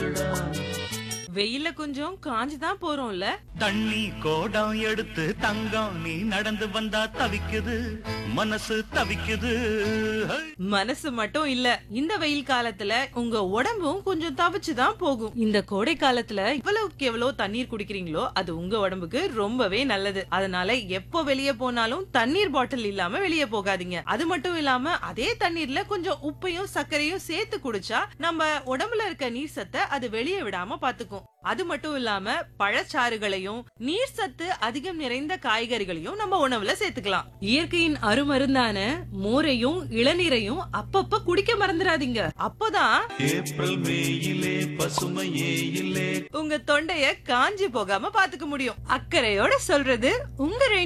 பேசுடா வெயில்ல கொஞ்சம் காஞ்சு தான் போறோம்ல தண்ணி கோடம் எடுத்து தங்கம் நீ நடந்து வந்தா தவிக்குது மனசு தவிக்குது ஹை! மனசு மட்டும் இல்ல இந்த வெயில் காலத்துல உங்க உடம்பும் கொஞ்சம் தவிச்சு தான் போகும் இந்த கோடை காலத்துல எவ்வளவுக்கு எவ்வளவு தண்ணீர் குடிக்கிறீங்களோ அது உங்க உடம்புக்கு ரொம்பவே நல்லது அதனால எப்போ வெளியே போனாலும் தண்ணீர் பாட்டில் இல்லாம வெளியே போகாதீங்க அது மட்டும் இல்லாம அதே தண்ணீர்ல கொஞ்சம் உப்பையும் சர்க்கரையும் சேர்த்து குடிச்சா நம்ம உடம்புல இருக்க நீர் சத்தை அது வெளியே விடாம பாத்துக்கும் அது மட்டும் இல்லாம பழச்சாறுகளையும் நீர் சத்து அதிகம் நிறைந்த காய்கறிகளையும் நம்ம உணவுல சேர்த்துக்கலாம் இயற்கையின் அருமருந்தான மோரையும் இளநீரையும் அப்பப்ப குடிக்க மறந்துடாதீங்க அப்போதான் ஏப்ரல் மேயிலே பசுமையே இல்லே உங்க தொண்டைய காஞ்சி போகாம பாத்துக்க முடியும் அக்கறையோட சொல்றது உங்க